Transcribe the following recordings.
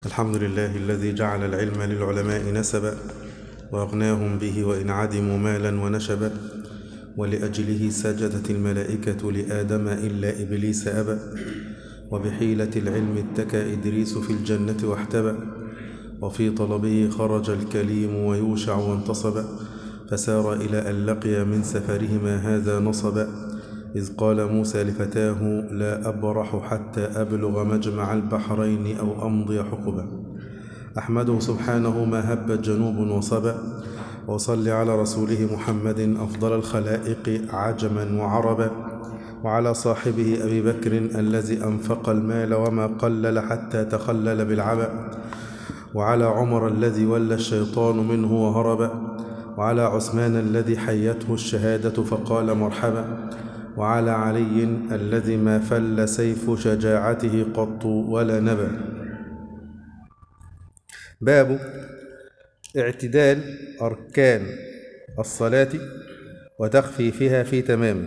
الحمد لله الذي جعل العلم للعلماء نسبا وأغناهم به وإن عدموا مالا ونشبا ولأجله سجدت الملائكة لآدم إلا إبليس أبى وبحيلة العلم اتكى إدريس في الجنة واحتبى وفي طلبه خرج الكليم ويوشع وانتصب فسار إلى أن لقي من سفرهما هذا نصبا إذ قال موسى لفتاه لا أبرح حتى أبلغ مجمع البحرين أو أمضي حقبا أحمده سبحانه ما هبت جنوب وصبا وصل على رسوله محمد أفضل الخلائق عجما وعربا وعلى صاحبه أبي بكر الذي أنفق المال وما قلل حتى تخلل بالعبا وعلى عمر الذي ولى الشيطان منه وهرب وعلى عثمان الذي حيته الشهادة فقال مرحبا وعلى علي الذي ما فل سيف شجاعته قط ولا نبى باب اعتدال أركان الصلاة وتخفيفها في تمامه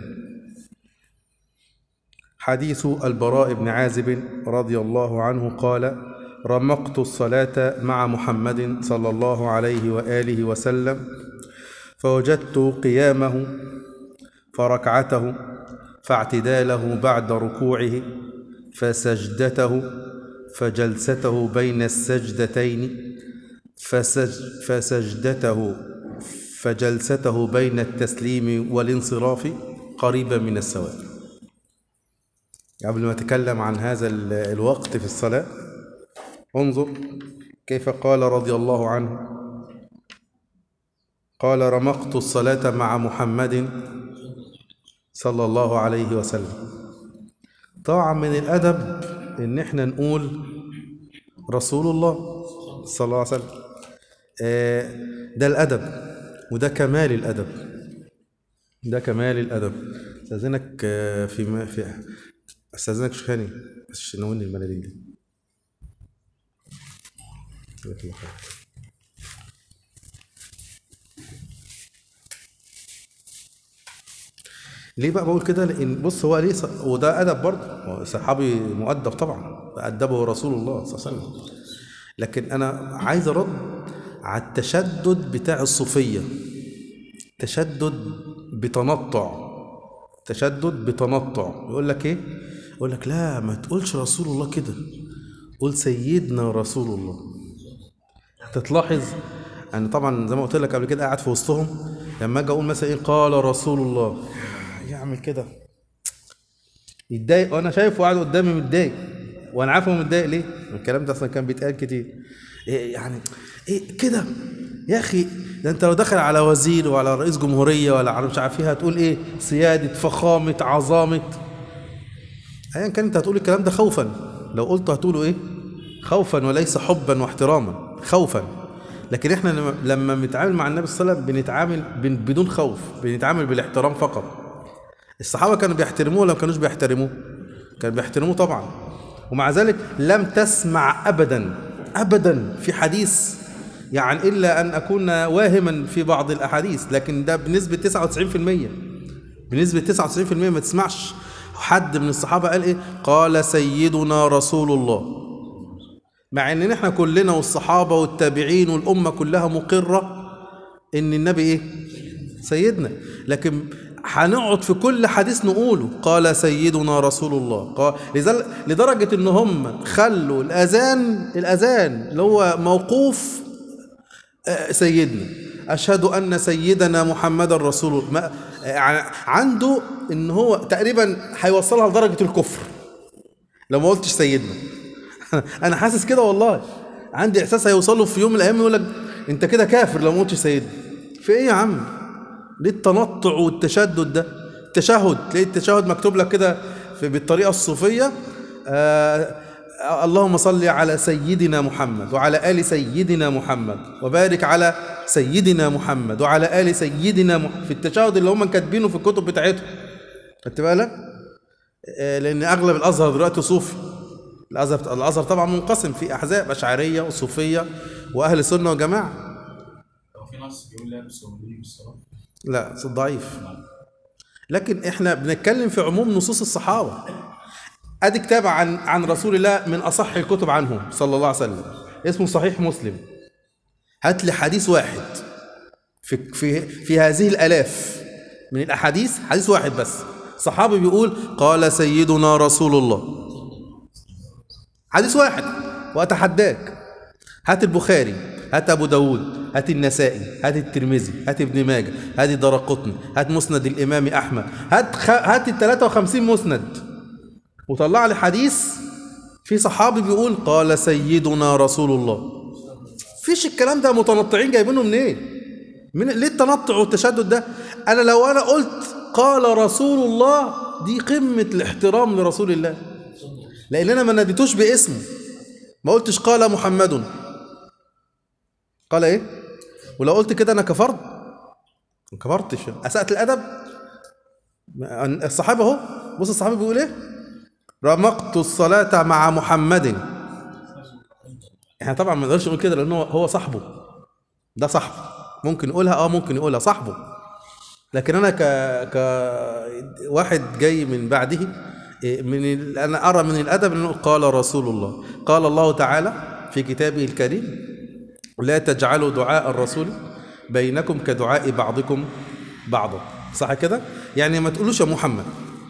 حديث البراء بن عازب رضي الله عنه قال رمقت الصلاة مع محمد صلى الله عليه وآله وسلم فوجدت قيامه فركعته فاعتداله بعد ركوعه فسجدته فجلسته بين السجدتين فسج فسجدته فجلسته بين التسليم والانصراف قريبا من السواء قبل ما أتكلم عن هذا الوقت في الصلاة انظر كيف قال رضي الله عنه قال رمقت الصلاة مع محمد صلى الله عليه وسلم طبعا من الأدب إن احنا نقول رسول الله صلى الله عليه وسلم ده الأدب وده كمال الأدب ده كمال الأدب استاذنك في ما في استاذنك شيخاني بس نوني المناديل دي جزاك الله خير ليه بقى بقول كده لان بص هو ليه ص... وده ادب برضه صحابي مؤدب طبعا ادبه رسول الله صلى الله عليه وسلم لكن انا عايز ارد على التشدد بتاع الصوفيه تشدد بتنطع تشدد بتنطع يقول لك ايه يقول لك لا ما تقولش رسول الله كده قول سيدنا رسول الله تتلاحظ انا طبعا زي ما قلت لك قبل كده قاعد في وسطهم لما اجي اقول مثلا ايه قال رسول الله يعمل كده يتضايق وانا شايفه قاعد قدامي متضايق وانا عارف هو متضايق ليه الكلام ده اصلا كان بيتقال كتير إيه يعني ايه كده يا اخي ده انت لو دخل على وزير وعلى رئيس جمهوريه ولا على مش عارف ايه هتقول ايه سياده فخامه عظامه ايا كان انت هتقول الكلام ده خوفا لو قلته هتقوله ايه خوفا وليس حبا واحتراما خوفا لكن احنا لما بنتعامل مع النبي صلى الله عليه وسلم بنتعامل بدون خوف بنتعامل بالاحترام فقط الصحابة كانوا بيحترموه ولا ما كانوش بيحترموه كانوا بيحترموه طبعا ومع ذلك لم تسمع أبدا أبدا في حديث يعني إلا أن أكون واهما في بعض الأحاديث لكن ده بنسبة 99% بنسبة 99% ما تسمعش حد من الصحابة قال إيه قال سيدنا رسول الله مع ان احنا كلنا والصحابة والتابعين والأمة كلها مقرة ان النبي ايه سيدنا لكن هنقعد في كل حديث نقوله قال سيدنا رسول الله قال لدرجة ان هم خلوا الأذان الأذان اللي هو موقوف سيدنا أشهد أن سيدنا محمد رسول الله عنده ان هو تقريبا هيوصلها لدرجة الكفر لو ما قلتش سيدنا انا حاسس كده والله عندي احساس هيوصله في يوم من الايام يقول لك انت كده كافر لو ما قلتش سيدنا في ايه يا عم ليه التنطع والتشدد ده التشهد تلاقي التشهد مكتوب لك كده بالطريقه الصوفيه آه اللهم صل على سيدنا محمد وعلى ال سيدنا محمد وبارك على سيدنا محمد وعلى ال سيدنا محمد في التشهد اللي هم كاتبينه في الكتب بتاعتهم خدت بالك آه لان اغلب الازهر دلوقتي صوفي الازهر الازهر طبعا منقسم في احزاب اشعريه وصوفيه واهل سنه وجماعه هو في ناس بيقول لا بس هو بالصلاه لا ضعيف لكن احنا بنتكلم في عموم نصوص الصحابه ادي كتاب عن عن رسول الله من اصح الكتب عنه صلى الله عليه وسلم اسمه صحيح مسلم هات لي حديث واحد في في في هذه الالاف من الاحاديث حديث واحد بس صحابي بيقول قال سيدنا رسول الله حديث واحد واتحداك هات البخاري هات ابو داود هات النسائي هات الترمذي هات ابن ماجه هات درقطني هات مسند الامام احمد هات خ... هات ال 53 مسند وطلع لي حديث في صحابي بيقول قال سيدنا رسول الله فيش الكلام ده متنطعين جايبينه منين من ليه التنطع والتشدد ده انا لو انا قلت قال رسول الله دي قمه الاحترام لرسول الله لان انا ما ناديتوش باسمه ما قلتش قال محمد قال ايه ولو قلت كده انا كفرت ما كفرتش اسات الادب الصحابه اهو بص الصحابي بيقول ايه رمقت الصلاه مع محمد احنا طبعا ما نقدرش نقول كده لانه هو صاحبه ده صاحبه ممكن يقولها اه ممكن يقولها صاحبه لكن انا ك ك واحد جاي من بعده إيه، من ال... انا ارى من الادب انه قال رسول الله قال الله تعالى في كتابه الكريم لا تجعلوا دعاء الرسول بينكم كدعاء بعضكم بعضا صح كده يعني ما تقولوش يا محمد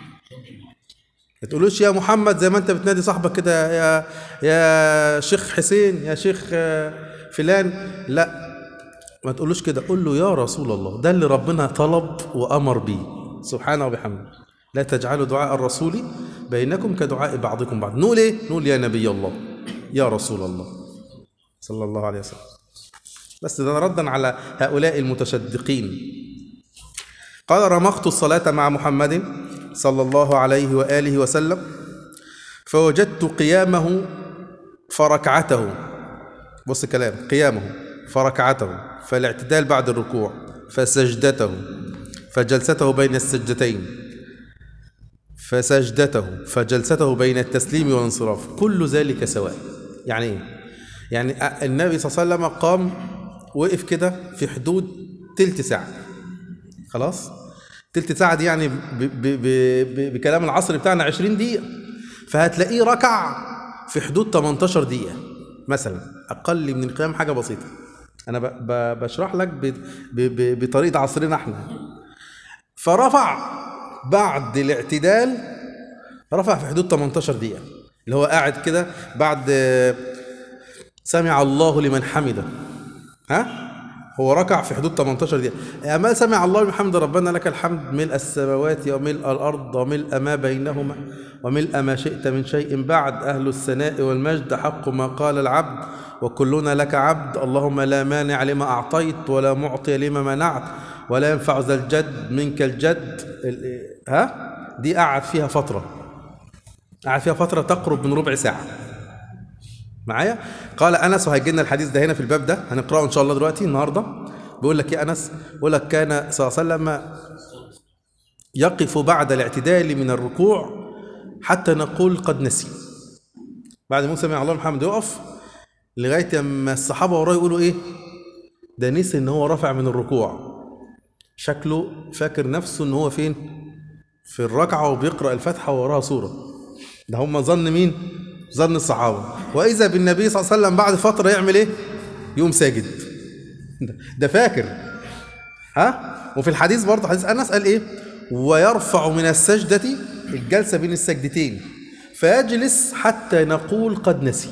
ما تقولوش يا محمد زي ما انت بتنادي صاحبك كده يا يا شيخ حسين يا شيخ آه، فلان لا ما تقولوش كده قول له يا رسول الله ده اللي ربنا طلب وامر بيه سبحانه وبحمده لا تجعلوا دعاء الرسول بينكم كدعاء بعضكم بعض نقول ايه نقول يا نبي الله يا رسول الله صلى الله عليه وسلم بس ده ردا على هؤلاء المتشدقين قال رمقت الصلاة مع محمد صلى الله عليه وآله وسلم فوجدت قيامه فركعته بص الكلام قيامه فركعته فالاعتدال بعد الركوع فسجدته فجلسته بين السجدتين فسجدته فجلسته بين التسليم والانصراف كل ذلك سواء يعني ايه يعني النبي صلى الله عليه وسلم قام وقف كده في حدود تلت ساعة خلاص تلت ساعة دي يعني ب ب ب ب بكلام العصر بتاعنا 20 دقيقة فهتلاقيه ركع في حدود 18 دقيقة مثلا أقل من القيام حاجة بسيطة أنا ب ب بشرح لك ب ب ب بطريقة عصرنا احنا فرفع بعد الاعتدال رفع في حدود 18 دقيقة اللي هو قاعد كده بعد سمع الله لمن حمده ها هو ركع في حدود 18 دقيقة أما سمع الله لمن حمده ربنا لك الحمد ملء السماوات وملء الأرض وملء ما بينهما وملء ما شئت من شيء بعد أهل الثناء والمجد حق ما قال العبد وكلنا لك عبد اللهم لا مانع لما أعطيت ولا معطي لما منعت ولا ينفع ذا الجد منك الجد ال- ها دي قعد فيها فترة قعد فيها فترة تقرب من ربع ساعة معايا قال انس وهيجي لنا الحديث ده هنا في الباب ده هنقراه ان شاء الله دلوقتي النهارده بيقول لك يا انس بيقول لك كان صلى الله عليه وسلم يقف بعد الاعتدال من الركوع حتى نقول قد نسي بعد ما سمع الله محمد يقف لغايه اما الصحابه وراه يقولوا ايه ده نسي ان هو رفع من الركوع شكله فاكر نفسه ان هو فين في الركعه وبيقرا الفاتحه ووراها سوره ده هم ظن مين ظن الصحابه واذا بالنبي صلى الله عليه وسلم بعد فتره يعمل ايه يقوم ساجد ده- ده فاكر ها وفي الحديث برضه حديث انس قال ايه ويرفع من السجده الجلسه بين السجدتين فيجلس حتى نقول قد نسي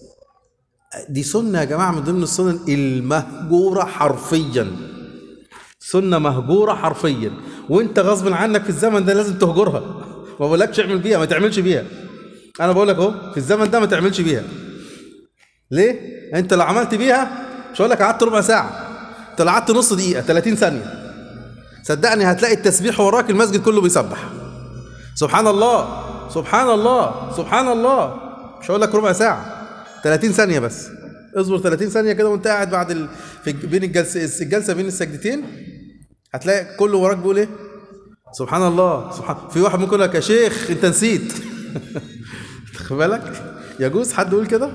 دي سنه يا جماعه من ضمن السنن المهجوره حرفيا سنه مهجوره حرفيا وانت غصب عنك في الزمن ده لازم تهجرها ما بقولكش اعمل بيها ما تعملش بيها انا بقول لك اهو في الزمن ده ما تعملش بيها ليه انت لو عملت بيها مش هقول لك قعدت ربع ساعه انت لو قعدت نص دقيقه 30 ثانيه صدقني هتلاقي التسبيح وراك المسجد كله بيسبح سبحان الله سبحان الله سبحان الله مش هقول لك ربع ساعه 30 ثانيه بس اصبر 30 ثانيه كده وانت قاعد بعد ال... في بين الجلسه الجلسه بين السجدتين هتلاقي كله وراك بيقول ايه سبحان الله سبحان في واحد ممكن يقول لك يا شيخ انت نسيت خد بالك يجوز حد يقول كده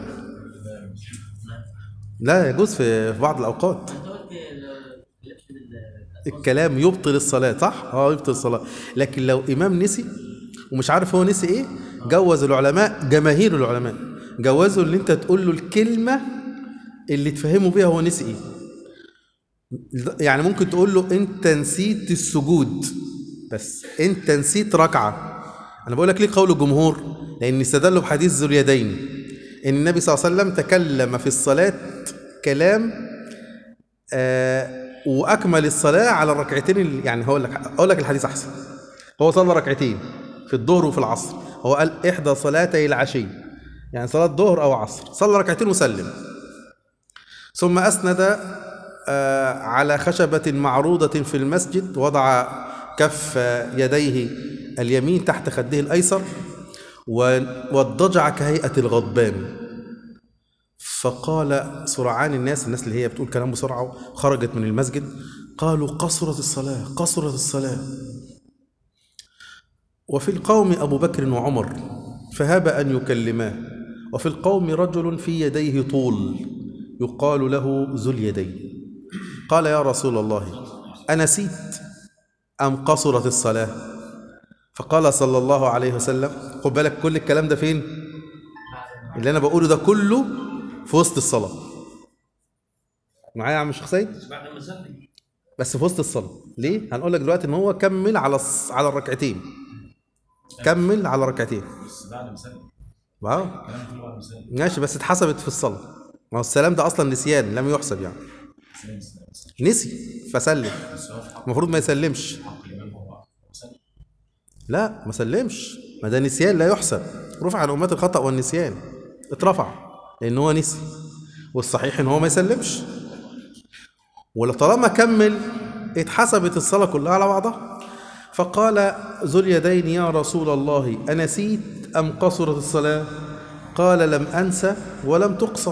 لا يجوز في في بعض الاوقات انت قلت لو لبس بال- الكلام يبطل الصلاة صح؟ اه يبطل الصلاة لكن لو إمام نسي ومش عارف هو نسي إيه جوز العلماء جماهير العلماء جوزوا اللي أنت تقول له الكلمة اللي تفهمه بيها هو نسي ايه يعني ممكن تقول له انت نسيت السجود بس انت نسيت ركعه انا بقول لك ليه قول الجمهور لان استدلوا بحديث ذو اليدين ان النبي صلى الله عليه وسلم تكلم في الصلاه كلام آه واكمل الصلاه على الركعتين اللي يعني هقول لك اقول لك الحديث احسن هو صلى ركعتين في الظهر وفي العصر هو قال احدى صلاتي العشي يعني صلاه ظهر او عصر صلى ركعتين وسلم ثم اسند آه، على خشبة معروضة في المسجد وضع كف يديه اليمين تحت خده الأيسر و- واضطجع كهيئة الغضبان فقال سرعان الناس الناس اللي هي بتقول كلام بسرعة خرجت من المسجد قالوا قصرت الصلاة قصرت الصلاة وفي القوم أبو بكر وعمر فهاب أن يكلماه وفي القوم رجل في يديه طول يقال له ذو اليدين قال يا رسول الله أنسيت أم قصرت الصلاة فقال صلى الله عليه وسلم خد بالك كل الكلام ده فين اللي أنا بقوله ده كله في وسط الصلاة معايا يا عم الشيخ سيد بعد ما سلم بس في وسط الصلاة ليه هنقول لك دلوقتي ان هو كمل على الص... على الركعتين كمل على ركعتين بس بعد ما سلم واو الكلام كله بعد ما سلم ماشي بس اتحسبت في الصلاة ما هو السلام ده اصلا نسيان لم يحسب يعني سلم سلم سلم نسي فسلم بس هو في حق المفروض ما يسلمش حق الإمام هو هو سلم لا ما سلمش ما ده نسيان لا يحسب رفع عن أمات الخطأ والنسيان اترفع لأن هو نسي والصحيح إن هو ما يسلمش ولطالما كمل اتحسبت الصلاة كلها على بعضها فقال ذو اليدين يا رسول الله أنسيت أم قصرت الصلاة قال لم أنسى ولم تقصر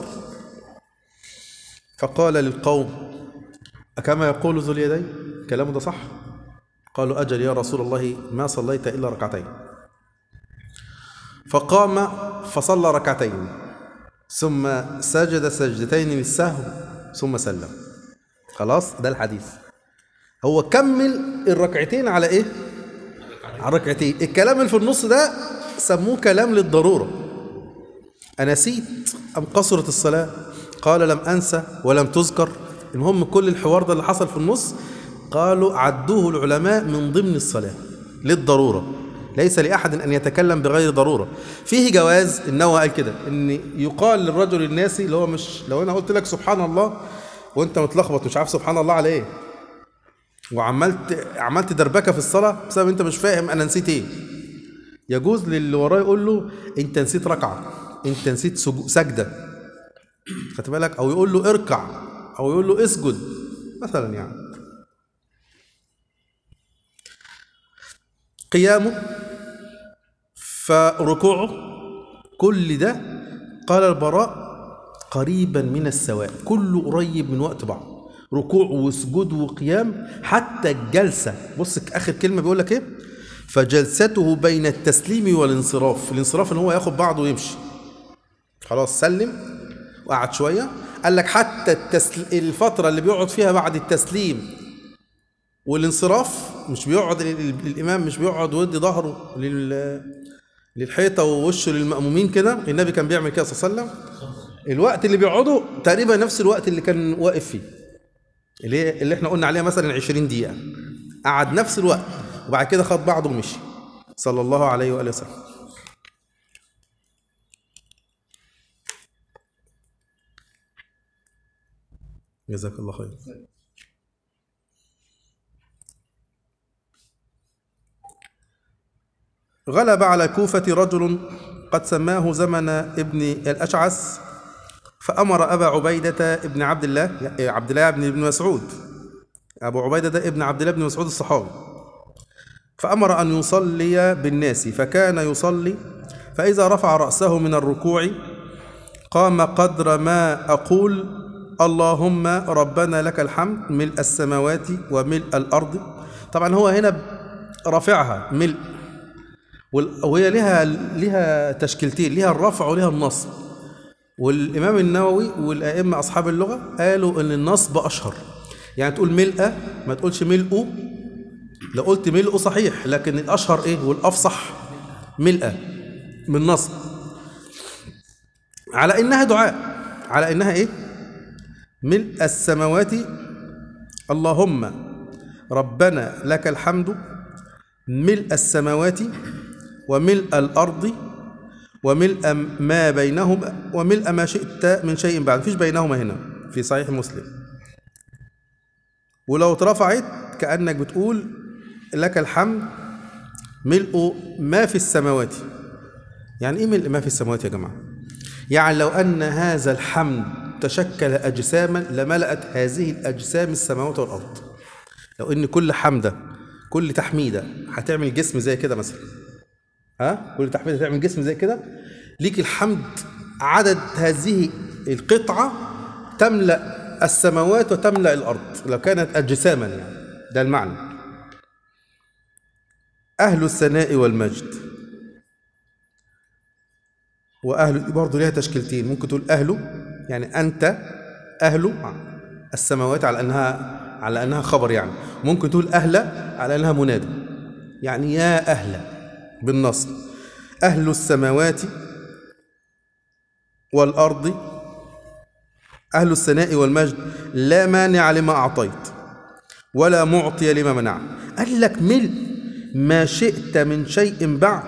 فقال للقوم أكما يقول ذو اليدين كلامه ده صح قالوا أجل يا رسول الله ما صليت إلا ركعتين فقام فصلى ركعتين ثم سجد سجدتين للسهو ثم سلم خلاص ده الحديث هو كمل الركعتين على ايه على الركعتين الكلام اللي في النص ده سموه كلام للضرورة أنسيت أم قصرت الصلاة قال لم أنسى ولم تذكر المهم كل الحوار ده اللي حصل في النص قالوا عدوه العلماء من ضمن الصلاة للضرورة ليس لأحد أن يتكلم بغير ضرورة فيه جواز النوى قال كده إن يقال للرجل الناسي اللي هو مش لو أنا قلت لك سبحان الله وأنت متلخبط مش عارف سبحان الله على إيه وعملت عملت دربكه في الصلاه بسبب انت مش فاهم انا نسيت ايه يجوز للي وراه يقول له انت نسيت ركعه انت نسيت سجو- سجده خدت بالك او يقول له اركع او يقول له اسجد مثلا يعني قيامه فركوعه كل ده قال البراء قريبا من السواء كله قريب من وقت بعض ركوع وسجود وقيام حتى الجلسة بص آخر كلمة بيقول لك إيه فجلسته بين التسليم والانصراف الانصراف ان هو ياخد بعضه ويمشي خلاص سلم وقعد شوية قال لك حتى التسل... الفترة اللي بيقعد فيها بعد التسليم والانصراف مش بيقعد ال- ال- الإمام مش بيقعد ويدي ظهره لل... للحيطة ووشه للمأمومين كده النبي كان بيعمل كده صلى الله عليه وسلم الوقت اللي بيقعده تقريبا نفس الوقت اللي كان واقف فيه اللي هي- اللي احنا قلنا عليها مثلا 20 دقيقة قعد نفس الوقت وبعد كده خد بعضه ومشي صلى الله عليه وآله وسلم جزاك الله خير غلب على الكوفة رجل قد سماه زمن ابن الأشعث فأمر أبا عبيدة ابن عبد الله عبد الله بن ابن مسعود أبو عبيدة ده ابن عبد الله بن مسعود الصحابي فأمر أن يصلي بالناس فكان يصلي فإذا رفع رأسه من الركوع قام قدر ما أقول اللهم ربنا لك الحمد ملء السماوات وملء الأرض طبعا هو هنا رافعها ملء وال- وهي لها لها تشكيلتين لها الرفع ولها النصب والإمام النووي والأئمة أصحاب اللغة قالوا إن النصب أشهر يعني تقول ملء ما تقولش ملء لو قلت ملء صحيح لكن الأشهر إيه والأفصح ملء من نصب على إنها دعاء على إنها إيه ملء السماوات اللهم ربنا لك الحمد ملء السماوات وملء الأرض وملء ما بينهما وملء ما شئت من شيء بعد مفيش بينهما هنا في صحيح مسلم ولو اترفعت كأنك بتقول لك الحمد ملء ما في السماوات يعني ايه ملء ما في السماوات يا جماعه يعني لو ان هذا الحمد تشكل اجساما لملأت هذه الاجسام السماوات والارض لو ان كل حمده كل تحميده هتعمل جسم زي كده مثلا ها كل تحميده تعمل جسم زي كده ليك الحمد عدد هذه القطعه تملأ السماوات وتملأ الارض لو كانت اجساما يعني ده المعنى اهل الثناء والمجد واهل برضه ليها تشكيلتين ممكن تقول اهله يعني انت اهل السماوات على انها على انها خبر يعني ممكن تقول اهل على انها منادى يعني يا اهل بالنصب اهل السماوات والارض اهل الثناء والمجد لا مانع لما اعطيت ولا معطي لما منعت قال لك ملء ما شئت من شيء بعد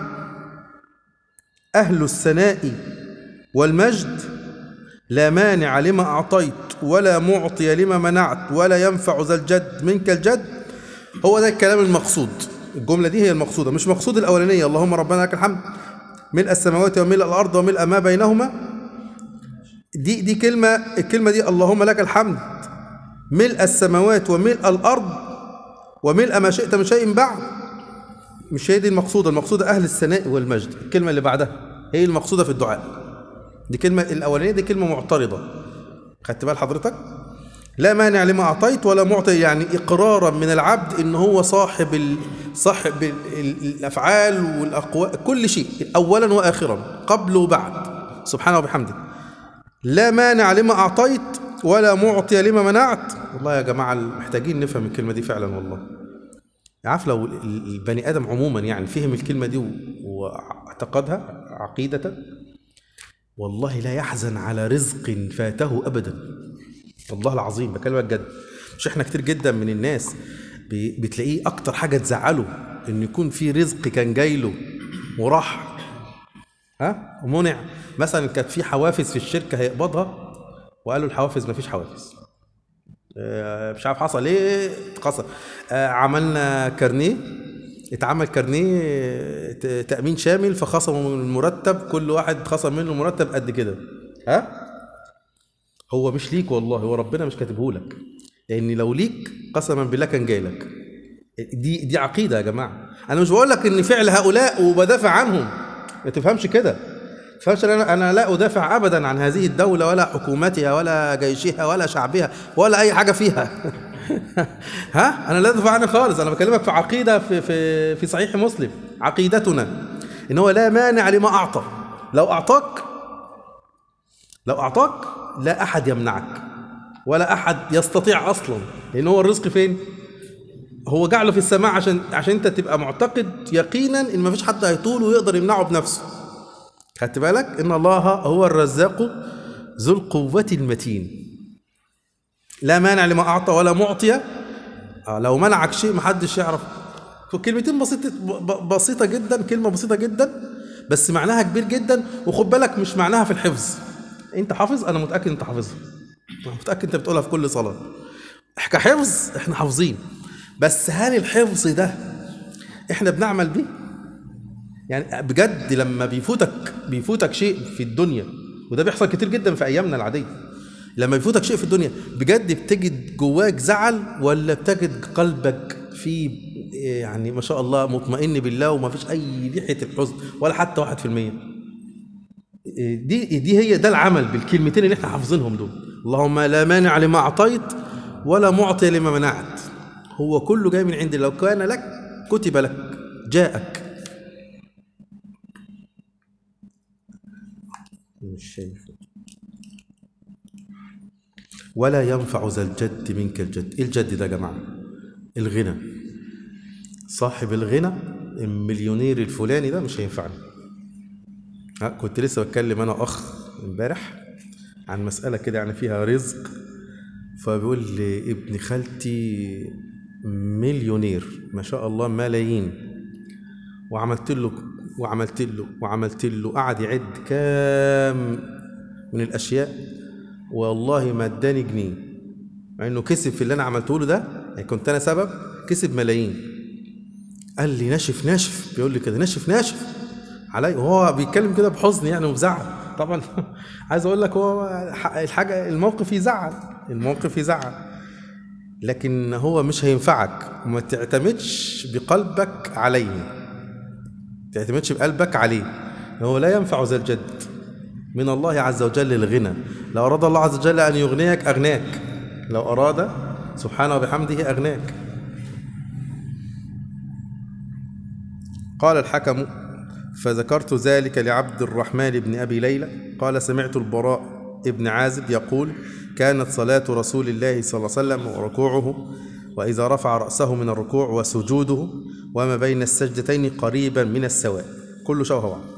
أهل الثناء والمجد لا مانع لما أعطيت ولا معطي لما منعت ولا ينفع ذا الجد منك الجد هو ده الكلام المقصود الجملة دي هي المقصودة مش مقصود الأولانية اللهم ربنا لك الحمد ملء السماوات وملء الأرض وملء ما بينهما دي دي كلمة الكلمة دي اللهم لك الحمد ملء السماوات وملء الأرض وملء ما شئت من شيء بعد مش هي دي المقصودة المقصودة أهل الثناء والمجد الكلمة اللي بعدها هي المقصودة في الدعاء دي كلمة الأولانية دي كلمة معترضة خدت بال حضرتك لا مانع لما أعطيت ولا معطي يعني إقرارا من العبد إن هو صاحب ال... صاحب ال... ال... الأفعال والأقوال كل شيء أولا وآخرا قبل وبعد سبحانه وبحمده لا مانع لما أعطيت ولا معطي لما منعت والله يا جماعة محتاجين نفهم الكلمة دي فعلا والله عارف لو البني ادم عموما يعني فهم الكلمه دي واعتقدها عقيده والله لا يحزن على رزق فاته ابدا والله العظيم بكلمك جد مش احنا كتير جدا من الناس بتلاقيه اكتر حاجه تزعله ان يكون في رزق كان جاي له وراح ها ومنع مثلا كانت في حوافز في الشركه هيقبضها وقالوا الحوافز ما فيش حوافز مش عارف حصل ايه اتخصم عملنا كارنيه اتعمل كارنيه تامين شامل فخصموا من المرتب كل واحد خصم منه مرتب قد كده ها هو مش ليك والله هو ربنا مش كاتبه لك لان لو ليك قسما بالله كان جاي لك دي دي عقيده يا جماعه انا مش بقول لك ان فعل هؤلاء وبدافع عنهم ما تفهمش كده فمش انا انا لا ادافع ابدا عن هذه الدوله ولا حكومتها ولا جيشها ولا شعبها ولا اي حاجه فيها ها انا لا ادافع عنها خالص انا بكلمك في عقيده في في في صحيح مسلم عقيدتنا ان هو لا مانع لما اعطى لو اعطاك لو اعطاك لا احد يمنعك ولا احد يستطيع اصلا لان هو الرزق فين هو جعله في السماء عشان عشان انت تبقى معتقد يقينا ان مفيش حد هيطول ويقدر يمنعه بنفسه خدت بالك ان الله هو الرزاق ذو القوة المتين لا مانع لما أعطى ولا معطي آه لو منعك شيء محدش يعرف كلمتين بسيطة بسيطة جدا كلمة بسيطة جدا بس معناها كبير جدا وخد بالك مش معناها في الحفظ انت حافظ انا متأكد انت حافظها انا متأكد انت بتقولها في كل صلاة كحفظ احنا حافظين بس هل الحفظ ده احنا بنعمل بيه يعني بجد لما بيفوتك بيفوتك شيء في الدنيا وده بيحصل كتير جدا في ايامنا العاديه لما بيفوتك شيء في الدنيا بجد بتجد جواك زعل ولا بتجد قلبك فيه يعني ما شاء الله مطمئن بالله وما فيش اي ريحه الحزن ولا حتى واحد في المية دي دي هي ده العمل بالكلمتين اللي احنا حافظينهم دول اللهم لا مانع لما اعطيت ولا معطي لما منعت هو كله جاي من عند لو كان لك كتب لك جاءك مش شايفه ولا ينفع ذا الجد منك الجد ايه الجد ده يا جماعه الغنى صاحب الغنى المليونير الفلاني ده مش هينفعني كنت لسه بتكلم انا اخ امبارح عن مساله كده يعني فيها رزق فبيقول لي ابن خالتي مليونير ما شاء الله ملايين وعملت له وعملت له وعملت له قعد يعد كام من الاشياء والله ما اداني جنيه مع انه كسب في اللي انا عملته له ده يعني كنت انا سبب كسب ملايين قال لي ناشف ناشف بيقول لي كده ناشف ناشف علي وهو بيتكلم كده بحزن يعني وبزعل طبعا عايز اقول لك هو الحاجه الموقف يزعل الموقف يزعل لكن هو مش هينفعك وما تعتمدش بقلبك عليه ما تعتمدش بقلبك عليه هو لا ينفع ذا الجد من الله عز وجل الغنى لو أراد الله عز وجل أن يغنيك أغناك لو أراد سبحانه وبحمده أغناك قال الحكم فذكرت ذلك لعبد الرحمن بن أبي ليلى قال سمعت البراء ابن عازب يقول كانت صلاة رسول الله صلى الله عليه وسلم وركوعه وإذا رفع رأسه من الركوع وسجوده وما بين السجدتين قريبا من السواء كله شبه بعض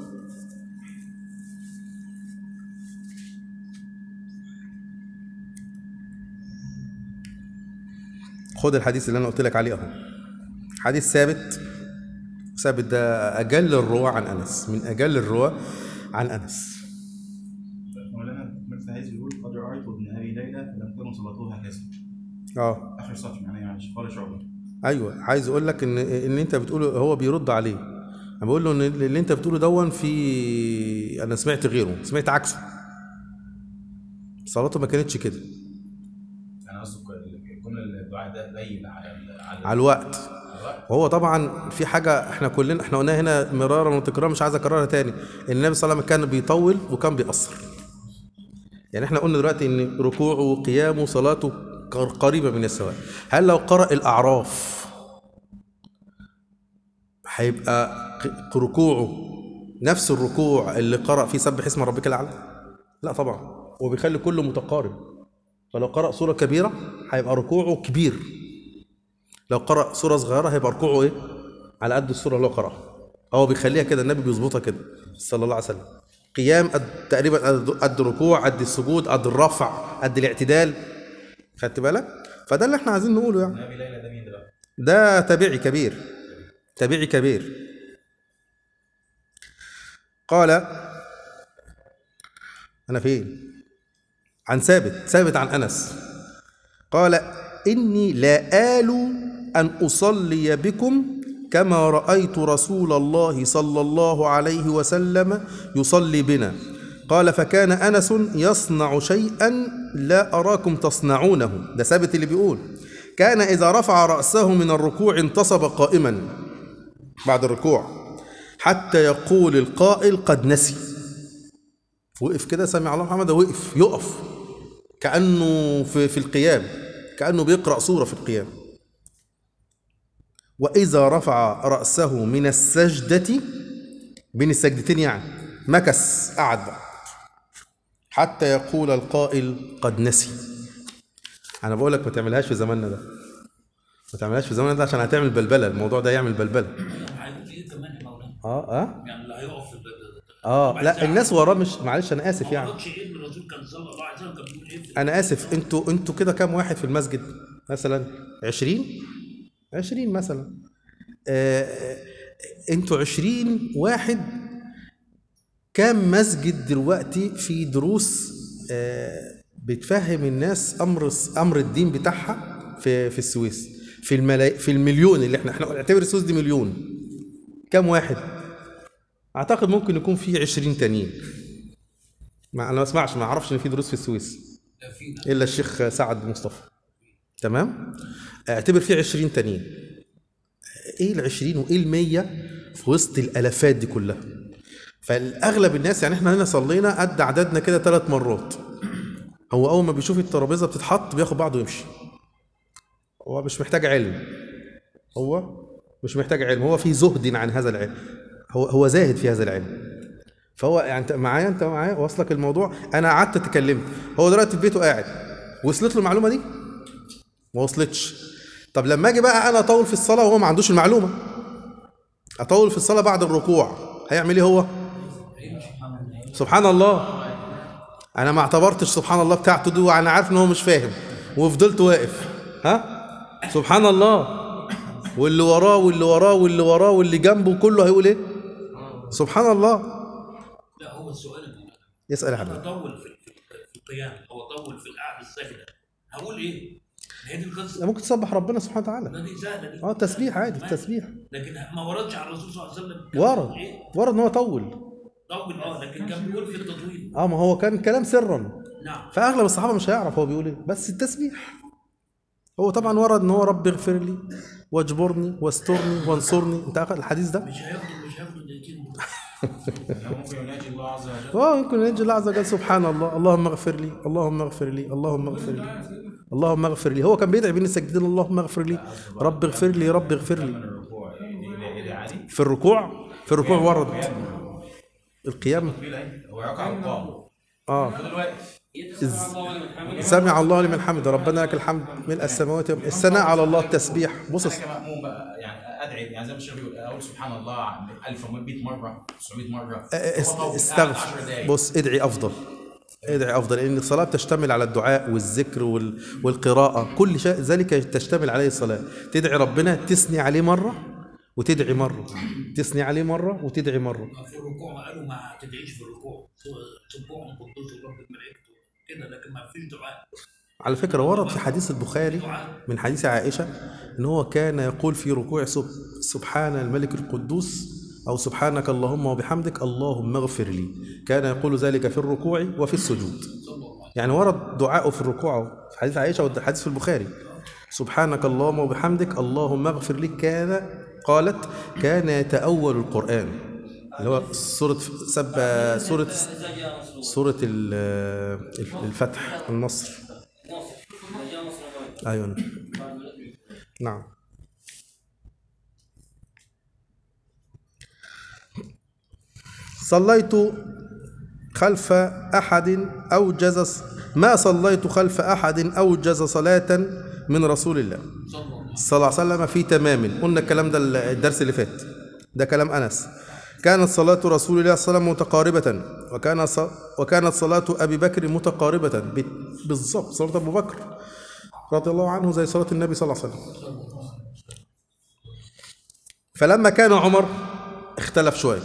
خد الحديث اللي انا قلت لك عليه اهو حديث ثابت ثابت ده اجل الرواه عن انس من اجل الرواه عن انس مولانا مثل عايز يقول قد رأيت ابن أبي ليلى فلم تكن صلاته هكذا اه آخر سطر يعني معلش قال شعبة ايوه عايز اقول لك ان ان انت بتقوله هو بيرد عليه انا بقول له ان اللي انت بتقوله دون في انا سمعت غيره سمعت عكسه صلاته ما كانتش كده أنا قصدي الجملة الدعاء ده قليل على ال- على على الوقت الوقت وهو طبعا في حاجه احنا كلنا احنا قلناها هنا مرارا وتكرارا مش عايز اكررها تاني ان النبي صلى الله عليه وسلم كان بيطول وكان بيقصر يعني احنا قلنا دلوقتي ان ركوعه وقيامه صلاته قر- قريبه من السواء هل لو قرأ الاعراف هيبقى ق- ركوعه نفس الركوع اللي قرأ فيه سبح اسم ربك الاعلى لا طبعا هو بيخلي كله متقارب فلو قرأ سورة كبيرة هيبقى ركوعه كبير لو قرأ سورة صغيرة هيبقى ركوعه ايه؟ على قد السورة اللي هو قرأها هو بيخليها كده النبي بيظبطها كده صلى الله عليه وسلم قيام قد تقريبا قد, قد الركوع قد السجود قد الرفع قد الاعتدال خدت بالك؟ فده اللي احنا عايزين نقوله يعني ابن أبي ليلى ده مين ده بقى؟ ده تابعي كبير تابعي كبير قال أنا فين؟ عن ثابت ثابت عن أنس قال إني لا آل أن أصلي بكم كما رأيت رسول الله صلى الله عليه وسلم يصلي بنا قال فكان أنس يصنع شيئا لا أراكم تصنعونه ده ثابت اللي بيقول كان إذا رفع رأسه من الركوع انتصب قائما بعد الركوع حتى يقول القائل قد نسي وقف كده سمع الله محمد وقف يقف كأنه في, في القيام كأنه بيقرأ سورة في القيام وإذا رفع رأسه من السجدة بين السجدتين يعني مكس قعد بقى حتى يقول القائل قد نسي أنا بقول لك ما تعملهاش في زماننا ده ما تعملهاش في زماننا ده عشان هتعمل بلبلة الموضوع ده يعمل بلبلة عايزين ايه كمان يا مولانا اه اه يعني اللي هيقف في البلد اه لا الناس وراه مش معلش انا اسف ما يعني قالش ايه الرسول كان صلى الله عليه وسلم كان بيقول ايه في انا اسف انتوا انتوا كده كام واحد في المسجد مثلا 20 20 مثلا آه آه، انتوا 20 واحد كام مسجد دلوقتي في دروس آه بتفهم الناس امر امر الدين بتاعها في في السويس في الملاي في المليون اللي احنا احنا نعتبر السويس دي مليون كام واحد اعتقد ممكن يكون في 20 تانيين ما انا ما اسمعش ما اعرفش ان في دروس في السويس لا فينا الا الشيخ سعد مصطفى تمام اعتبر فيه 20 تانيين ايه ال 20 وايه ال 100 في وسط الالافات دي كلها فالاغلب الناس يعني احنا هنا صلينا قد عددنا كده ثلاث مرات هو اول ما بيشوف الترابيزه بتتحط بياخد بعضه ويمشي هو مش محتاج علم هو مش محتاج علم هو في زهد عن هذا العلم هو هو زاهد في هذا العلم فهو يعني انت معايا انت معايا واصلك الموضوع انا قعدت اتكلمت هو دلوقتي في بيته قاعد وصلت له المعلومه دي ما وصلتش طب لما اجي بقى انا اطول في الصلاه وهو ما عندوش المعلومه اطول في الصلاه بعد الركوع هيعمل ايه هو سبحان الله انا ما اعتبرتش سبحان الله بتاعته دي وانا عارف ان هو مش فاهم وفضلت واقف ها سبحان الله واللي وراه واللي وراه واللي وراه واللي جنبه كله هيقول ايه سبحان الله لا هو السؤال إن يسأل يا انا حبيبي اطول في في القيام او اطول في القعده الساجده هقول ايه؟ هي دي القصه ممكن تسبح ربنا سبحانه وتعالى ده دي سهله دي اه تسبيح عادي ماشي. تسبيح لكن ما وردش على الرسول صلى الله عليه وسلم كان ورد بيقول ايه؟ ورد ان هو طول طول اه لكن كان بيقول في التطويل اه ما هو كان كلام سرا نعم فاغلب الصحابه مش هيعرف هو بيقول ايه بس التسبيح هو طبعا ورد ان هو رب اغفر لي واجبرني واسترني وانصرني انت عارف الحديث ده مش هياخدوا مش هياخدوا دقيقتين لو ممكن يناجي الله عز وجل اه يمكن ينجي الله عز وجل سبحان الله اللهم اغفر لي اللهم اغفر لي اللهم اغفر لي اللهم اغفر لي هو كان بيدعي بين الساجدين اللهم اغفر لي رب اغفر لي رب اغفر من لي الركوع إيه إيه ده عادي؟ في الركوع في الركوع ورد القيام طويل أهي هو ركع وقام اه فضل واقف سمع الله لمن حمد ربنا لك الحمد ملء السماوات والأرض. الثناء على الله التسبيح بص انا كمأموم بقى يعني ادعي يعني زي ما الشيخ بيقول اقول سبحان الله 1100 مره 900 مره است- هو طول، قاعد استغفر 10 دقايق. بص ادعي افضل ادعي افضل لان الصلاه تشتمل على الدعاء والذكر وال... والقراءه كل شيء ذلك تشتمل عليه الصلاه تدعي ربنا تثني عليه مره وتدعي مره تثني عليه مره وتدعي مره في الركوع ما قالوا ما تدعيش في الركوع سبوع قدوس رب الملائكه كده لكن ما فيش دعاء على فكره ورد في حديث البخاري من حديث عائشه ان هو كان يقول في ركوع سب... سبحان الملك القدوس او سبحانك اللهم وبحمدك اللهم اغفر لي كان يقول ذلك في الركوع وفي السجود يعني ورد دعاءه في الركوع في حديث عائشه والحديث في البخاري سبحانك اللهم وبحمدك اللهم اغفر لي كان قالت كان يتأول القرآن اللي هو سورة سب سورة سورة ال- الفتح النصر ايوه نعم صليت خلف احد اوجز ما صليت خلف احد اوجز صلاه من رسول الله صلى الله عليه وسلم في تمام قلنا الكلام ده الدرس اللي فات ده كلام انس كانت صلاة رسول الله صلى الله عليه وسلم متقاربة وكان ص... وكانت صلاة أبي بكر متقاربة ب... بالضبط صلاة أبو بكر رضي الله عنه زي صلاة النبي صلى الله عليه وسلم فلما كان عمر اختلف شوية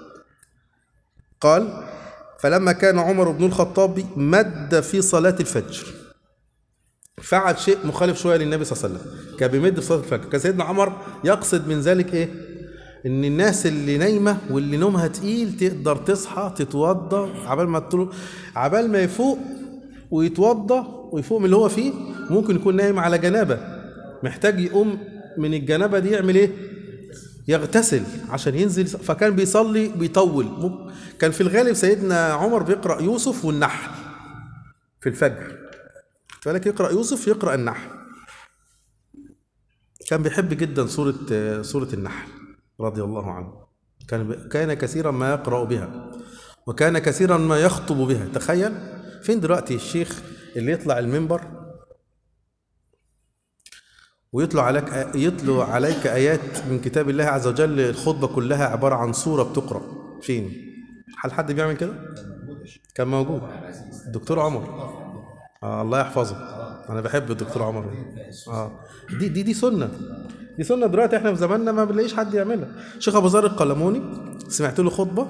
قال فلما كان عمر بن الخطاب مد في صلاة الفجر فعل شيء مخالف شويه للنبي صلى الله عليه وسلم كان بيمد في صلاه الفجر كان سيدنا عمر يقصد من ذلك ايه ان الناس اللي نايمه واللي نومها تقيل تقدر تصحى تتوضى عبال ما تطلع عبال ما يفوق ويتوضى ويفوق من اللي هو فيه ممكن يكون نايم على جنابه محتاج يقوم من الجنابه دي يعمل ايه يغتسل عشان ينزل فكان بيصلي بيطول مم- كان في الغالب سيدنا عمر بيقرا يوسف والنحل في الفجر فلك يقرأ يوسف يقرأ النحل كان بيحب جدا سورة سورة النحل رضي الله عنه كان كان كثيرا ما يقرأ بها وكان كثيرا ما يخطب بها تخيل فين دلوقتي الشيخ اللي يطلع المنبر ويطلع عليك يتلو عليك آيات من كتاب الله عز وجل الخطبة كلها عبارة عن سورة بتقرأ فين؟ هل حد بيعمل كده؟ كان موجود الدكتور عمر آه الله يحفظه انا بحب الدكتور عمر اه دي دي دي سنه دي سنه دلوقتي احنا في زماننا ما بنلاقيش حد يعملها شيخ ابو ذر القلموني سمعت له خطبه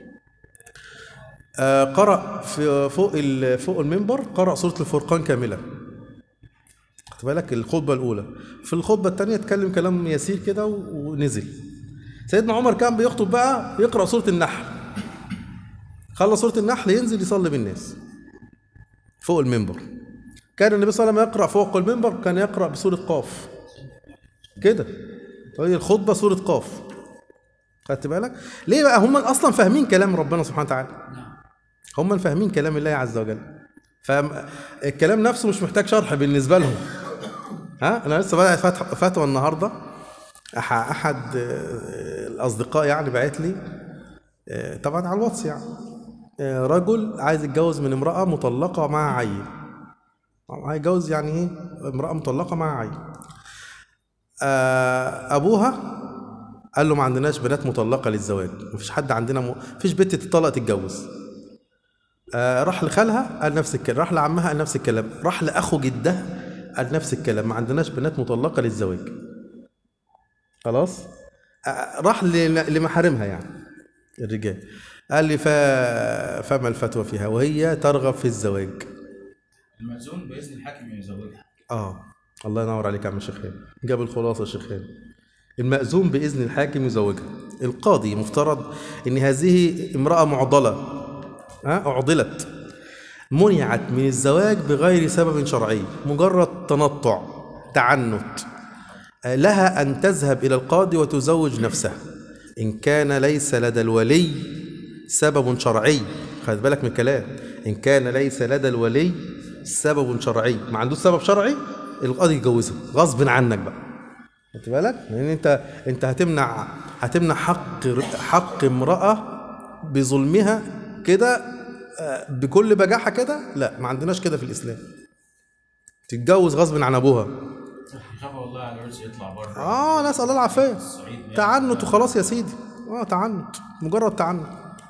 آه قرأ في فوق ال- فوق المنبر قرأ سورة الفرقان كاملة خد بالك الخطبة الأولى في الخطبة الثانية اتكلم كلام يسير كده و- ونزل سيدنا عمر كان بيخطب بقى يقرأ سورة النحل خلص سورة النحل ينزل يصلي بالناس فوق المنبر كان النبي صلى الله عليه وسلم يقرأ فوق المنبر كان يقرأ بسورة قاف كده هي الخطبة سورة قاف خدت بالك ليه بقى هم اصلا فاهمين كلام ربنا سبحانه وتعالى هم فاهمين كلام الله عز وجل فالكلام نفسه مش محتاج شرح بالنسبة لهم ها انا لسه بدأت فتح- فتوى النهارده أح- احد آه، الاصدقاء يعني بعت لي آه، طبعا على الواتس يعني آه، رجل عايز يتجوز من امرأة مطلقة مع عيل هيتجوز يعني ايه امرأة مطلقة مع عيل آه، ابوها قال له ما عندناش بنات مطلقة للزواج مفيش حد عندنا م... مفيش بنت تطلق تتجوز آه، راح لخالها قال نفس الكلام راح لعمها قال نفس الكلام راح لاخو جدها قال نفس الكلام ما عندناش بنات مطلقه للزواج خلاص آه، راح ل- لمحارمها يعني الرجال قال لي ف... فما الفتوى فيها وهي ترغب في الزواج المأذون بإذن الحاكم يزوجها اه الله ينور عليك يا عم الشيخ هاني جاب الخلاصه يا شيخ هاني المأذون بإذن الحاكم يزوجها القاضي مفترض ان هذه امرأة معضلة ها أعضلت منعت من الزواج بغير سبب شرعي مجرد تنطع تعنت آه، لها أن تذهب إلى القاضي وتزوج نفسها إن كان ليس لدى الولي سبب شرعي خد بالك من الكلام إن كان ليس لدى الولي سبب شرعي ما عندوش سبب شرعي القاضي يجوزها غصب عنك بقى خدت بالك لأن أنت أنت هتمنع هتمنع حق حق امرأة بظلمها كده آه، بكل بجاحة كده لا ما عندناش كده في الإسلام تتجوز غصب عن أبوها خاف والله على العرس يطلع بره اه نسال الله العافيه الصعيد يعني. تعنت وخلاص يا سيدي اه تعنت مجرد تعنت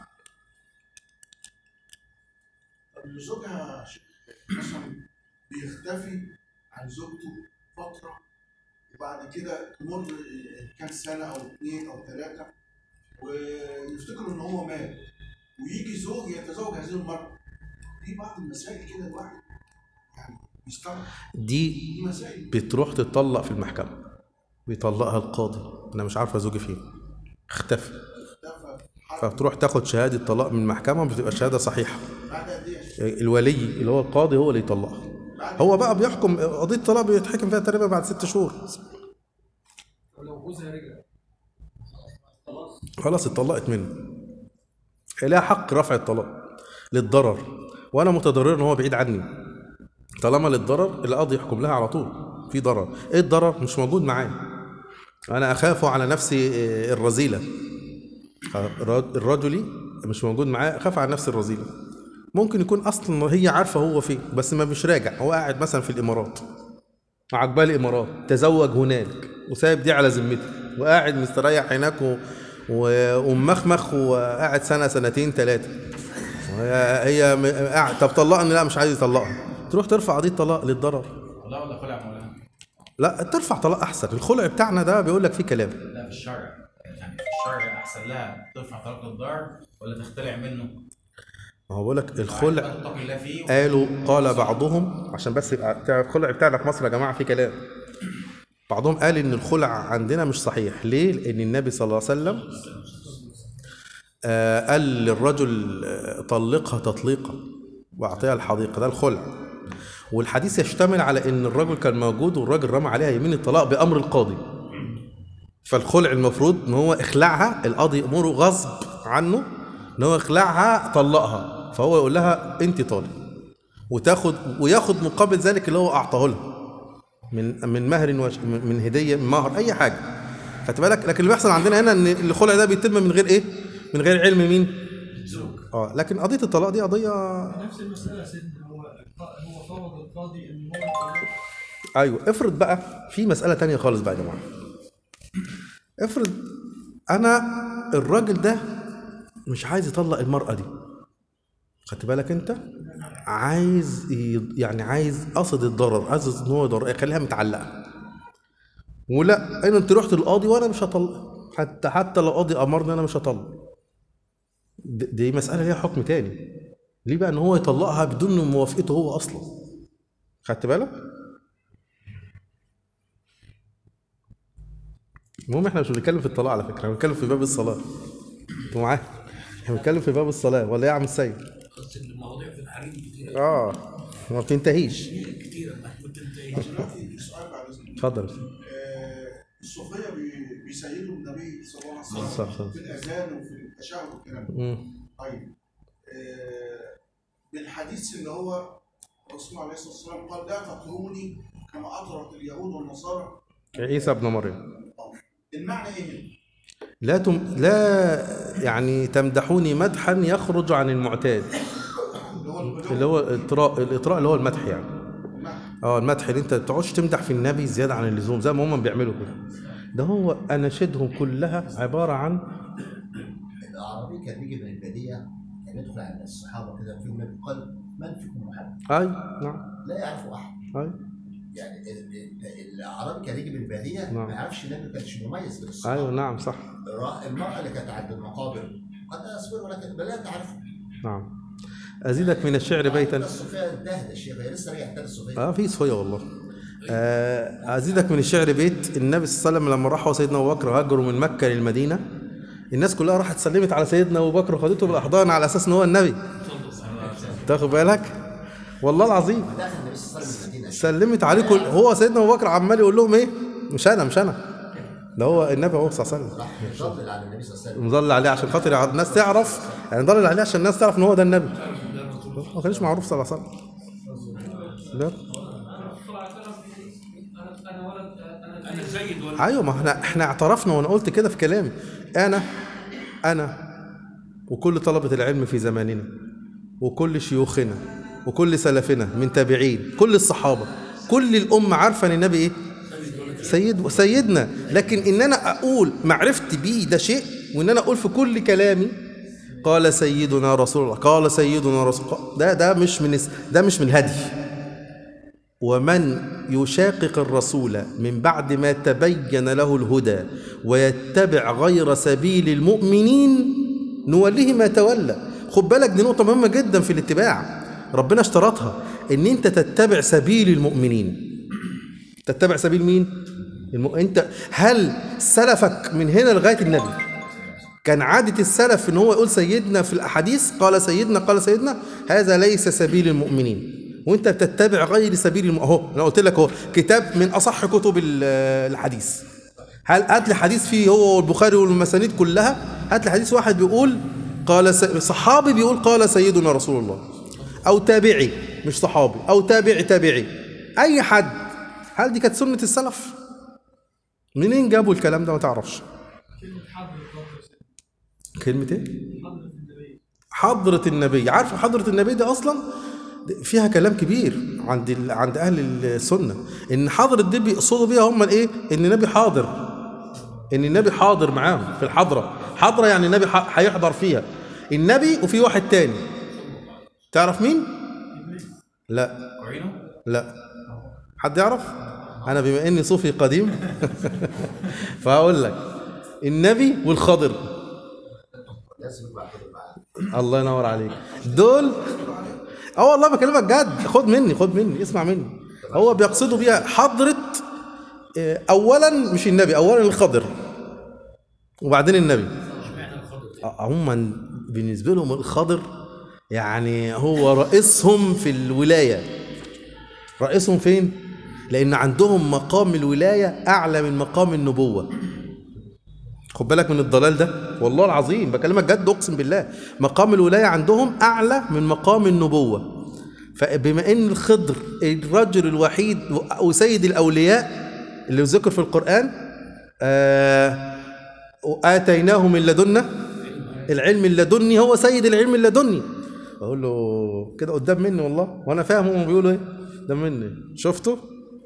طب زوجها مثلا بيختفي عن زوجته فترة وبعد كده تمر كام سنة أو اتنين أو ثلاثة ويفتكروا إن هو مات ويجي زوج يتزوج هذه المرأة في بعض المسائل كده الواحد يعني بيستغرب دي دي مسائل بتروح تطلق في المحكمه بيطلقها القاضي انا مش عارفه زوجي فين اختفى اختفى فتروح تاخد شهاده طلاق من المحكمه بتبقى شهاده صحيحه بعد قد إيه؟ الولي اللي هو القاضي هو اللي يطلقها هو بقى بيحكم قضيه الطلاق بيتحكم فيها تقريبا بعد ست شهور ولو جوزها رجع خلاص اتطلقت منه لها حق رفع الطلاق للضرر وانا متضرر ان هو بعيد عني طالما للضرر القاضي يحكم لها على طول في ضرر ايه الضرر مش موجود معايا انا اخاف على نفسي آه، الرذيله الرج- الرجلي مش موجود معاه اخاف على نفسي الرذيله ممكن يكون اصلا هي عارفه هو فين بس ما مش راجع هو قاعد مثلا في الامارات عجباه الامارات تزوج هناك وسايب دي على ذمته وقاعد مستريح هناك و... و... ومخمخ وقاعد سنه سنتين ثلاثه هي هي م- قاعد طب طلقني لا مش عايز يطلقها تروح ترفع قضيه طلاق للضرر والله ولا خلع مولانا لا ترفع طلاق احسن الخلع بتاعنا ده بيقول لك فيه كلام لا في الشرع يعني في الشرع احسن لها ترفع طلاق الضرر ولا تختلع منه ما هو بيقول لك الخلع تتقي الله فيه قالوا قال بعضهم عشان بس يبقى بتاع الخلع بتاعنا في مصر يا جماعه في كلام بعضهم قال ان الخلع عندنا مش صحيح ليه لان النبي صلى الله عليه وسلم آه، قال للرجل آه، طلقها تطليقا واعطيها الحديقه ده الخلع والحديث يشتمل على ان الرجل كان موجود والراجل رمى عليها يمين الطلاق بامر القاضي فالخلع المفروض ان هو اخلعها القاضي يامره غصب عنه ان هو يخلعها طلقها فهو يقول لها انت طالق وتاخد وياخد مقابل ذلك اللي هو اعطاه لها من من مهر وش من من هديه من مهر اي حاجه خدت بالك لكن اللي بيحصل عندنا هنا ان الخلع ده بيتم من غير ايه من غير علم مين اه لكن قضيه الطلاق دي قضيه نفس المسألة يا سيدنا هو هو فوض القاضي ان هو يطلق ايوه افرض بقى في مساله تانية خالص بقى يا جماعه افرض انا الراجل ده مش عايز يطلق المراه دي خدت بالك انت عايز ي- يعني عايز قصد الضرر عايز ان هو يضر يخليها متعلقه ولا انا انت رحت للقاضي وانا مش هطلق حتى حتى لو قاضي امرني انا مش هطلق د- دي مساله ليها حكم تاني ليه بقى ان هو يطلقها بدون موافقته هو اصلا خدت بالك المهم احنا مش بنتكلم في الطلاق على فكره احنا بنتكلم في باب الصلاه انتوا معايا احنا بنتكلم في باب الصلاه ولا ايه يا عم السيد بس ان المواضيع في الحريم كتير اه ما بتنتهيش كتير ما بتنتهيش دلوقتي سؤال بعد إذنك اتفضل آه، الصوفية بي- بيسيدوا النبي صلى الله عليه صح، صح. وسلم في الأذان وفي التشهد والكلام ده مم. طيب آه، بالحديث اللي هو الرسول عليه الصلاة والسلام قال لا تطروني كما أطرت اليهود والنصارى عيسى ابن مريم المعنى إيه؟ لا تم لا يعني تمدحوني مدحا يخرج عن المعتاد اللي هو البدو اللي هو الاطراء الاطراء اللي هو المدح يعني المعنى. اه المدح اللي انت ما تقعدش تمدح في النبي زياده عن اللزوم زي ما هم بيعملوا كده ده هو اناشدهم كلها عباره عن الأعرابي كان بيجي من البادية كان يدخل على الصحابة كده فيهم نبي قال من فيكم محمد؟ اي نعم لا يعرف أحد اي يعني ال- ال- الاعرابي كان يجي من الباديه نعم. ما يعرفش النبي ما كانش مميز بالصحه ايوه نعم صح الرا- المراه اللي كانت عند المقابر قد اصبر ولكن لا تعرفه نعم ازيدك من الشعر بيتا الصوفيه انتهت الشيخ هي لسه راجعه تاني الصوفيه اه في صفيه والله آه ازيدك من الشعر بيت النبي صلى الله عليه وسلم لما راح هو سيدنا ابو بكر هاجروا من مكه للمدينه الناس كلها راحت سلمت على سيدنا ابو بكر وخدته بالاحضان على اساس ان هو النبي تاخد بالك والله العظيم دخل النبي صلى الله عليه وسلم المدينه سلمت عليه كل هو سيدنا ابو بكر عمال يقول لهم ايه مش انا مش انا ده هو النبي هو صلى الله عليه وسلم راح يضلل على النبي صلى الله عليه وسلم مضل عليه عشان خاطر الناس تعرف يعني ضلل عليه عشان الناس تعرف ان هو ده النبي ما كانش معروف صلى الله عليه وسلم لا. انا ولد انا انا سيد ولا ايوه ما احنا احنا اعترفنا وانا قلت كده في كلامي انا انا وكل طلبه العلم في زماننا وكل شيوخنا وكل سلفنا من تابعين كل الصحابه كل الامه عارفه ان النبي ايه سيد سيدنا لكن ان انا اقول معرفتي بيه ده شيء وان انا اقول في كل كلامي قال سيدنا رسول الله قال سيدنا رسول الله ده ده مش من ده مش من الهدي ومن يشاقق الرسول من بعد ما تبين له الهدى ويتبع غير سبيل المؤمنين نوليه ما تولى خد بالك دي نقطة مهمة جدا في الاتباع ربنا اشترطها ان انت تتبع سبيل المؤمنين تتبع سبيل مين؟ الم... انت هل سلفك من هنا لغاية النبي كان عادة السلف ان هو يقول سيدنا في الاحاديث قال سيدنا قال سيدنا هذا ليس سبيل المؤمنين وانت بتتبع غير سبيل الم... اهو انا قلت لك اهو كتاب من اصح كتب ال- الحديث هل هات لي حديث فيه هو والبخاري والمسانيد كلها هات لي حديث واحد بيقول قال س... صحابي بيقول قال سيدنا رسول الله او تابعي مش صحابي او تابعي تابعي اي حد هل دي كانت سنة السلف منين جابوا الكلام ده ما تعرفش كلمه حضر برضه يا سيدي. كلمة ايه حضرة النبي حضرة النبي عارف حضرة النبي دي أصلا فيها كلام كبير عند ال... عند أهل السنة إن حضرة دي بيقصدوا بيها هم الإيه إن النبي حاضر إن النبي حاضر معاهم في الحضرة حضرة يعني النبي ح- هيحضر فيها النبي وفي واحد تاني تعرف مين؟ لا قرينه لا حد يعرف؟ أنا بما إني صوفي قديم فهقول لك النبي والخضر لازم يبقى كده معاه الله ينور عليك دول اه والله بكلمك جد خد مني خد مني اسمع مني هو بيقصدوا بيها حضرة آه، اولا مش النبي اولا الخضر وبعدين النبي اشمعنى الخضر دي؟ آه، عموما بالنسبه لهم الخضر يعني هو رئيسهم في الولايه رئيسهم فين لان عندهم مقام الولايه اعلى من مقام النبوه خد بالك من الضلال ده والله العظيم بكلمك جد اقسم بالله مقام الولايه عندهم اعلى من مقام النبوه فبما ان الخضر الرجل الوحيد وسيد الاولياء اللي ذكر في القران آه واتيناه من لدنا العلم اللدني هو سيد العلم اللدني بقول له كده قدام مني والله وانا فاهم هم بيقولوا ايه قدام مني شفته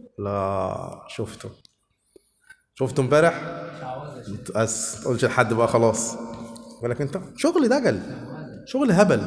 لا شفته شفته امبارح بس ما تقولش لحد بقى خلاص بالك انت شغل دجل شغل هبل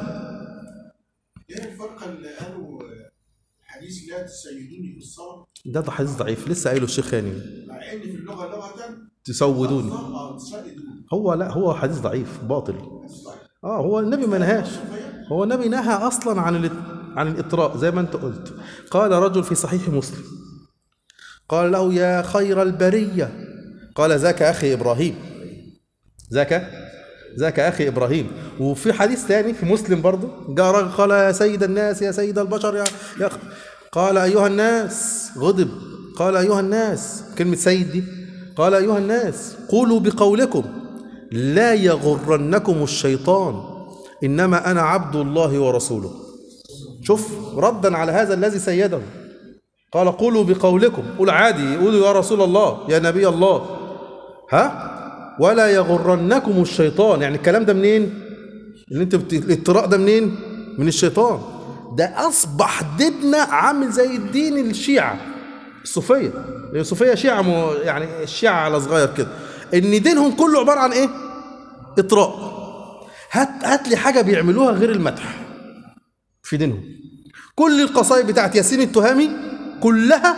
ايه الفرق اللي قالوا حديث لا تسيدوني في الصلاه ده ده حديث ضعيف لسه قايله الشيخ هاني مع ان في اللغه لغه تسودوني اه تسيدوني هو لا هو حديث ضعيف باطل اه هو النبي ما نهاش هو النبي نهى اصلا عن الات- عن الاطراء زي ما انت قلت قال رجل في صحيح مسلم قال له يا خير البريه قال ذاك اخي ابراهيم ذاك ذاك اخي ابراهيم وفي حديث ثاني في مسلم برضه جاء رجل قال يا سيد الناس يا سيد البشر يا, يا أخ- قال ايها الناس غضب قال ايها الناس كلمه سيد دي قال ايها الناس قولوا بقولكم لا يغرنكم الشيطان انما انا عبد الله ورسوله شوف ردا على هذا الذي سيده قال قولوا بقولكم قول عادي قولوا يا رسول الله يا نبي الله ها ولا يغرنكم الشيطان يعني الكلام ده منين اللي انت بت... الاطراء ده منين من الشيطان ده اصبح ديننا عامل زي الدين الشيعة الصوفية الصوفية شيعة مو... يعني الشيعة على صغير كده ان دينهم كله عبارة عن ايه اطراء هات هات لي حاجة بيعملوها غير المدح في دينهم كل القصائد بتاعت ياسين التهامي كلها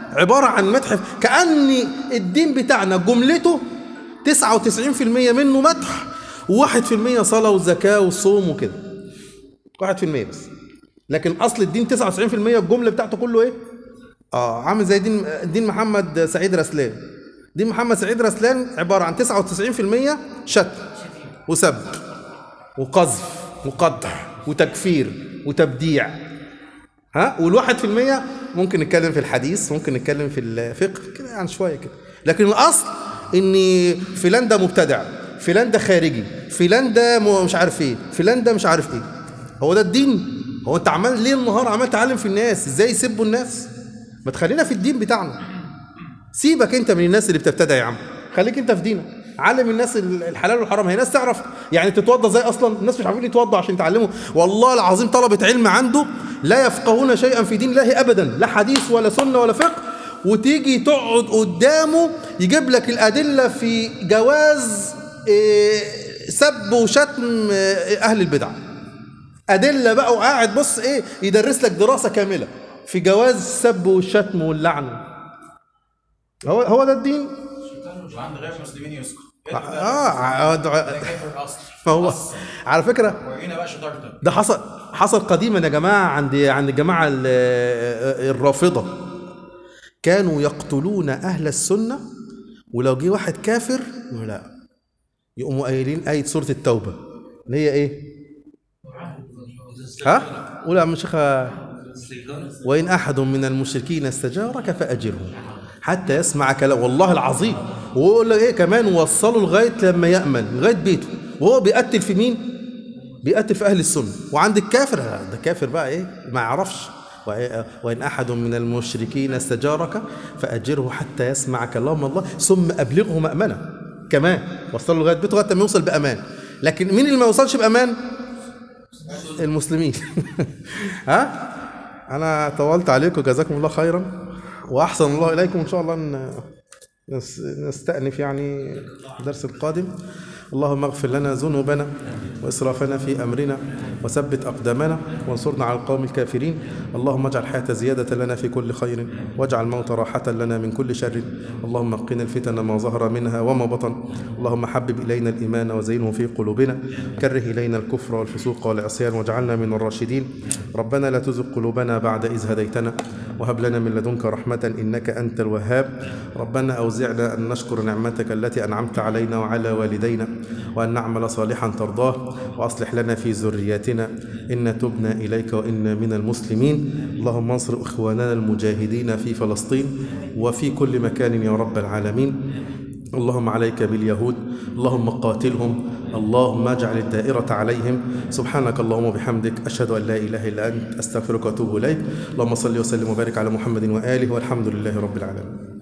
عبارة عن مدح كأن الدين بتاعنا جملته 99% منه مدح و1% صلاة وزكاة وصوم وكده 1% بس لكن أصل الدين 99% الجملة بتاعته كله إيه؟ اه عامل زي دين دين محمد سعيد رسلان دين محمد سعيد رسلان عبارة عن 99% شتم وسب وقذف وقدح وتكفير وتبديع ها والواحد في المية ممكن نتكلم في الحديث ممكن نتكلم في الفقه كده يعني شوية كده لكن الأصل إن فلان ده مبتدع فلان ده خارجي فلان ده م- مش عارف ايه فلان ده مش عارف ايه هو ده الدين هو انت عمال ليل نهار عمال تعلم في الناس ازاي يسبوا الناس ما تخلينا في الدين بتاعنا سيبك انت من الناس اللي بتبتدع يا عم خليك انت في دينك علم الناس الحلال والحرام هي ناس تعرف يعني تتوضى ازاي اصلا الناس مش عارفين يتوضى عشان يتعلموا والله العظيم طلبة علم عنده لا يفقهون شيئا في دين الله ابدا لا حديث ولا سنة ولا فقه وتيجي تقعد قدامه يجيب لك الادله في جواز إيه، سب وشتم إيه، اهل البدع ادله بقى وقاعد بص ايه يدرس لك دراسه كامله في جواز السب والشتم واللعنه هو هو ده الدين وعند غير المسلمين يسكت اه ده آه، كافر اصلي فهو أصل. على فكره ورينا بقى شطارتك ده حصل حصل قديما يا جماعه عند عند الجماعه ال- الرافضه كانوا يقتلون اهل السنه ولو جه واحد كافر يقولوا لا يقوموا قايلين ايه سوره التوبه اللي هي ايه؟ ها؟ قول يا عم شيخ وإن أحد من المشركين استجارك فأجره حتى يسمع كلام والله العظيم ويقول لك إيه كمان وصله لغاية لما يأمن لغاية بيته وهو بيقتل في مين؟ بيقتل في أهل السنة وعند الكافر لا، ده كافر بقى إيه ما يعرفش وإيه- وإن أحد من المشركين استجارك فأجره حتى يسمع كلام الله ثم أبلغه مأمنة كمان وصله لغاية بيته لغاية ما يوصل بأمان لكن مين اللي ما يوصلش بأمان؟ المسلمين ها انا طولت عليكم جزاكم الله خيرا واحسن الله اليكم ان شاء الله ن- نس- نستأنف يعني الدرس القادم اللهم اغفر لنا ذنوبنا واسرافنا في امرنا وثبت اقدامنا وانصرنا على القوم الكافرين اللهم اجعل الحياه زياده لنا في كل خير واجعل الموت راحه لنا من كل شر اللهم قنا الفتن ما ظهر منها وما بطن اللهم حبب الينا الايمان وزينه في قلوبنا كره الينا الكفر والفسوق والعصيان واجعلنا من الراشدين ربنا لا تزغ قلوبنا بعد اذ هديتنا وهب لنا من لدنك رحمه انك انت الوهاب ربنا اوزعنا ان نشكر نعمتك التي انعمت علينا وعلى والدينا وان نعمل صالحا ترضاه واصلح لنا في ذرياتنا انا تبنا اليك وانا من المسلمين اللهم انصر اخواننا المجاهدين في فلسطين وفي كل مكان يا رب العالمين اللهم عليك باليهود اللهم قاتلهم اللهم اجعل الدائرة عليهم سبحانك اللهم وبحمدك أشهد أن لا إله إلا أنت أستغفرك وأتوب إليك اللهم صل وسلم وبارك على محمد وآله والحمد لله رب العالمين